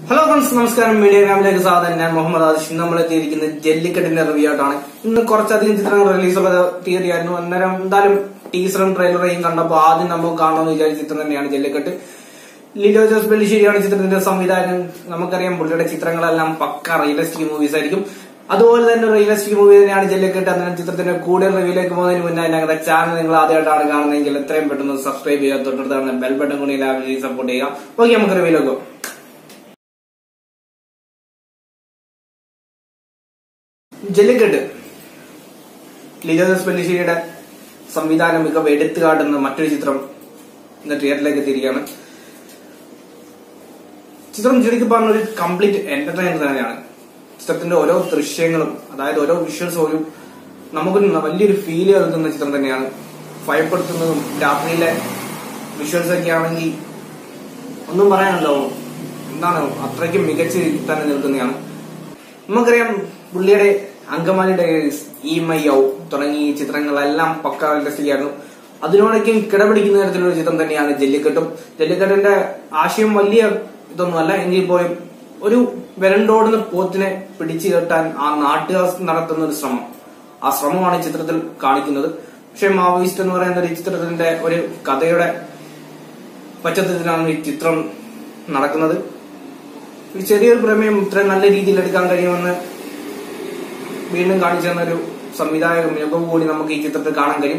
hello friends നമസ്കാരം media ഗ്രാമിലേക്ക് സ്വാഗതം ഞാൻ മുഹമ്മദ് ആദിഷ് ഇന്ന് നമ്മൾ എത്തിയിരിക്കുന്നത് ജല്ലിക്കെട്ടിന്റെ റിവ്യൂ ആയിട്ടാണ് ഇന്ന് കുറച്ചധികം ചിത്രങ്ങൾ റിലീസുള്ള തീയതി ആയിരുന്നു അന്നേരം എന്തായാലും ടീസറും ട്രെയിലറേയും കണ്ടപ്പോൾ ആദ്യം നമുക്ക് കാണണമെന്ന് വിചാരിച്ച ചിത്രം തന്നെയാണ് ജല്ലിക്കെട്ട് ലിലോ ജോസ് ബെല്ലിശ്ശേരിയാണ് ചിത്രത്തിന്റെ സംവിധാനം നമുക്കറിയാം പുള്ളിയുടെ ചിത്രങ്ങളെല്ലാം പക്ക റിയലിസ്റ്റിക് മൂവീസ് ആയിരിക്കും അതുപോലെ തന്നെ റിയലിസ്റ്റിക് മൂവി തന്നെയാണ് ജല്ലിക്കെട്ട് അന്നേരം ചിത്രത്തിന്റെ കൂടുതൽ റിവ്യൂലേക്ക് പോകുന്നതിന് മുന്നേ ഞങ്ങളുടെ ചാനൽ നിങ്ങൾ ആദ്യമായിട്ടാണ് കാണുന്നതെങ്കിൽ എത്രയും പെട്ടെന്ന് സബ്സ്ക്രൈബ് ചെയ്യുക തൊട്ടടുത്താണ് ബെൽ ബട്ടൺ കൂടി ലാബിൽ സപ്പോർട്ട് ചെയ്യുക ഓക്കെ നമുക്ക് റിവ്യൂലേക്ക് പോകാം ജല്ലിക്കെട്ട് ലിജോസ് പെല്ലിശ്ശേരിയുടെ സംവിധാന മികവ് എടുത്തു കാട്ടുന്ന മറ്റൊരു ചിത്രം ഇന്ന് തിയേറ്ററിലേക്ക് എത്തിയിരിക്കുകയാണ് ചിത്രം ശരിക്കും പറഞ്ഞ ഒരു കംപ്ലീറ്റ് എന്റർടൈനർ തന്നെയാണ് ചിത്രത്തിന്റെ ഓരോ ദൃശ്യങ്ങളും അതായത് ഓരോ വിഷ്വൽസ് പോലും നമുക്കൊരു വലിയൊരു ഫീൽ നൽകുന്ന ചിത്രം തന്നെയാണ് ഭയപ്പെടുത്തുന്നതും രാത്രിയിലെ വിഷ്വൽസ് ഒക്കെ ആണെങ്കിൽ ഒന്നും പറയാനല്ലോ എന്താണ് അത്രയ്ക്കും മികച്ച രീതിയിൽ തന്നെ നിൽക്കുന്നതാണ് നമുക്കറിയാം പുള്ളിയുടെ അങ്കമാലി ഡയറീസ് ഈ മയ്യൗ തുടങ്ങിയ ഈ ചിത്രങ്ങളെല്ലാം പക്ക ആയിരുന്നു അതിനോടൊക്കെയും കിടപിടിക്കുന്ന തരത്തിലുള്ള ചിത്രം തന്നെയാണ് ജല്ലിക്കെട്ടും ജല്ലിക്കെട്ടിന്റെ ആശയം വലിയ ഇതൊന്നുമല്ല എങ്കിൽ പോലും ഒരു വിരണ്ടോടുന്ന പോത്തിനെ പിടിച്ചു കെട്ടാൻ ആ നാട്ടുകാർ നടത്തുന്ന ഒരു ശ്രമം ആ ശ്രമമാണ് ഈ ചിത്രത്തിൽ കാണിക്കുന്നത് പക്ഷെ മാവോയിസ്റ്റ് എന്ന് പറയുന്ന ഒരു ചിത്രത്തിന്റെ ഒരു കഥയുടെ പശ്ചാത്തലത്തിലാണ് ഈ ചിത്രം നടക്കുന്നത് ഒരു ചെറിയൊരു പ്രമേയം ഇത്രയും നല്ല രീതിയിൽ എടുക്കാൻ കഴിയുമെന്ന് വീണ്ടും കാണിച്ചു തന്ന ഒരു സംവിധായക മികവ് കൂടി നമുക്ക് ഈ ചിത്രത്തിൽ കാണാൻ കഴിയും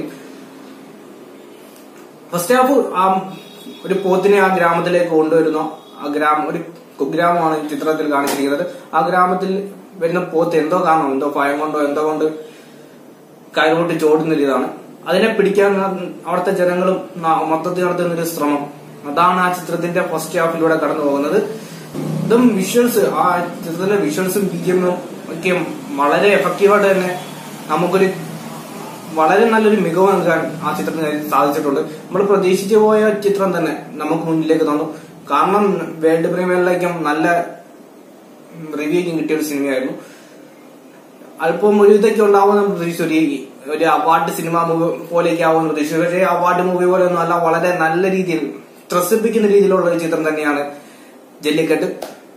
ഫസ്റ്റ് ഹാഫ് ആ ഒരു പോത്തിനെ ആ ഗ്രാമത്തിലേക്ക് കൊണ്ടുവരുന്നു ആ ഗ്രാമം ഒരു കുഗ്രാമമാണ് ഈ ചിത്രത്തിൽ കാണിച്ചിരിക്കുന്നത് ആ ഗ്രാമത്തിൽ വരുന്ന പോത്ത് എന്തോ കാരണം എന്തോ ഭയം കൊണ്ടോ എന്തോ കൊണ്ട് കയറോട്ട് ചോടുന്ന ഇതാണ് അതിനെ പിടിക്കാൻ അവിടുത്തെ ജനങ്ങളും ന- മൊത്തത്തിൽ നടത്തുന്ന ഒരു ശ്രമം അതാണ് ആ ചിത്രത്തിന്റെ ഫസ്റ്റ് ഹാഫിലൂടെ കടന്നു പോകുന്നത് ഇതും വിഷ്വൽസ് ആ ചിത്രത്തിന്റെ വിഷ്വൽസും ബിജിഎമ്മും ഒക്കെ വളരെ എഫക്റ്റീവായിട്ട് തന്നെ നമുക്കൊരു വളരെ നല്ലൊരു മികവ് നൽകാൻ ആ ചിത്രത്തിന് സാധിച്ചിട്ടുണ്ട് നമ്മൾ പ്രതീക്ഷിച്ചു പോയ ചിത്രം തന്നെ നമുക്ക് മുന്നിലേക്ക് തന്നു കാരണം വേൾഡ് പ്രീമിയറിലേക്കും നല്ല റിവ്യൂക്കും കിട്ടിയ ഒരു സിനിമയായിരുന്നു അല്പം ഒരു ഇതൊക്കെ ഉണ്ടാവുമെന്ന് പ്രതീക്ഷിച്ചു ഒരു ഒരു അവാർഡ് സിനിമ മൂവി പോലെയൊക്കെ ആവുമെന്ന് പ്രതീക്ഷിച്ചു പക്ഷേ അവാർഡ് മൂവി പോലെ ഒന്നും അല്ല വളരെ നല്ല രീതിയിൽ ത്രസിപ്പിക്കുന്ന രീതിയിലുള്ള ഒരു ചിത്രം തന്നെയാണ് ജല്ലിക്കെട്ട്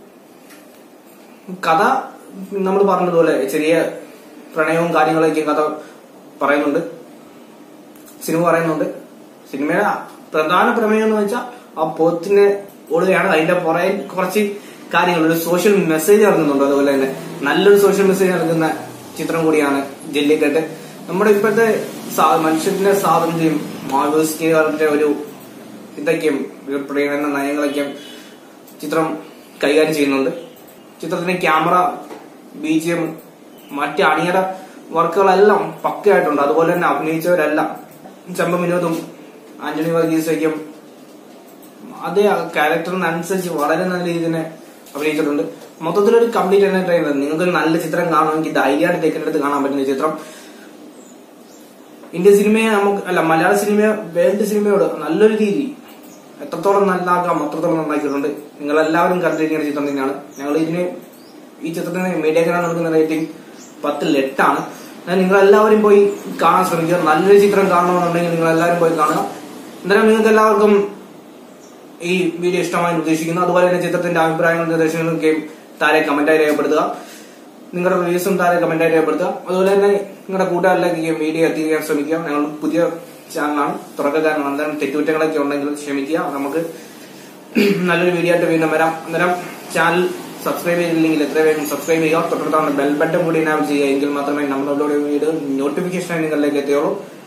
കഥ നമ്മൾ പറഞ്ഞതുപോലെ ചെറിയ പ്രണയവും കാര്യങ്ങളൊക്കെ കഥ പറയുന്നുണ്ട് സിനിമ പറയുന്നുണ്ട് സിനിമയുടെ പ്രധാന പ്രമേയം എന്ന് വെച്ചാൽ ആ പോത്തിനെ ഓടുകയാണ് അതിന്റെ പുറകിൽ കുറച്ച് കാര്യങ്ങൾ ഒരു സോഷ്യൽ മെസ്സേജ് നൽകുന്നുണ്ട് അതുപോലെ തന്നെ നല്ലൊരു സോഷ്യൽ മെസ്സേജ് നൽകുന്ന ചിത്രം കൂടിയാണ് ജല്ലിക്കെട്ട് നമ്മുടെ ഇപ്പോഴത്തെ സാ- മനുഷ്യന്റെ സ്വാതന്ത്ര്യം മാവോയിസ്റ്റുകാരുടെ ഒരു ഇതൊക്കെയും ഒരു പ്രീണന നയങ്ങളൊക്കെയും ചിത്രം കൈകാര്യം ചെയ്യുന്നുണ്ട് ചിത്രത്തിന്റെ ക്യാമറ ബീജിയം മറ്റ് അണിയറ വർക്കുകളെല്ലാം പക്കയായിട്ടുണ്ട് അതുപോലെ തന്നെ അഭിനയിച്ചവരെല്ലാം ചെമ്പ വിനോദും ആന്റണി വർഗീസയ്ക്കും അതേ ക്യാരക്ടറിനനുസരിച്ച് വളരെ നല്ല രീതിയിൽ തന്നെ അഭിനയിച്ചിട്ടുണ്ട് മൊത്തത്തിലൊരു കംപ്ലീറ്റ് എന്റർടൈനർ നിങ്ങൾക്ക് ഒരു നല്ല ചിത്രം കാണുമെങ്കിൽ ധൈര്യമായിട്ട് ടെക്കിനടുത്ത് കാണാൻ പറ്റുന്ന ചിത്രം ഇന്ത്യൻ സിനിമയെ നമുക്ക് അല്ല മലയാള സിനിമയെ വേൾഡ് സിനിമയോട് നല്ലൊരു രീതി എത്രത്തോളം നന്നാക്കാം അത്രത്തോളം നന്നാക്കിയിട്ടുണ്ട് നിങ്ങൾ എല്ലാവരും കണ്ടിരിക്കുന്ന ചിത്രം തന്നെയാണ് ഞങ്ങൾ ഇതിന് ഈ ചിത്രത്തിന് മീഡിയ ഗ്രാം നൽകുന്ന റേറ്റിംഗ് പത്തിൽ എട്ടാണ് നിങ്ങൾ എല്ലാവരും പോയി കാണാൻ ശ്രമിക്കുക നല്ലൊരു ചിത്രം കാണണമെന്നുണ്ടെങ്കിൽ നിങ്ങൾ എല്ലാവരും പോയി കാണുക എന്തായാലും നിങ്ങൾക്ക് എല്ലാവർക്കും ഈ വീഡിയോ ഇഷ്ടമായി ഉദ്ദേശിക്കുന്നു അതുപോലെ തന്നെ ചിത്രത്തിന്റെ അഭിപ്രായങ്ങളും നിർദ്ദേശങ്ങളൊക്കെ താരെ കമന്റായി രേഖപ്പെടുത്തുക നിങ്ങളുടെ റിവ്യൂസും താരെ കമന്റായി രേഖപ്പെടുത്തുക അതുപോലെ തന്നെ നിങ്ങളുടെ കൂട്ടുകാരിലേക്ക് ഈ വീഡിയോ എത്തിക്കാൻ ശ്രമിക്കുക ഞങ്ങൾ പുതിയ ചാനലാണ് തുടക്കക്കാരനാണ് അന്നേരം തെറ്റുകുറ്റങ്ങളൊക്കെ ഉണ്ടെങ്കിൽ ക്ഷമിക്കുക നമുക്ക് നല്ലൊരു വീഡിയോ ആയിട്ട് വീണ്ടും വരാം അന്നേരം ചാനൽ സബ്സ്ക്രൈബ് ചെയ്തില്ലെങ്കിൽ എത്ര വേഗം സബ്സ്ക്രൈബ് ചെയ്യുക തൊട്ടടുത്താണ് ബെൽ ബട്ടൺ കൂടി എനാബിൾ ചെയ്യുക എങ്കിൽ മാത്രമേ നമ്മൾ അപ്ലോഡ് വീഡിയോ നോട്ടിഫിക്കേഷൻ നിങ്ങളിലേക്ക് എത്തുകയുള്ളൂ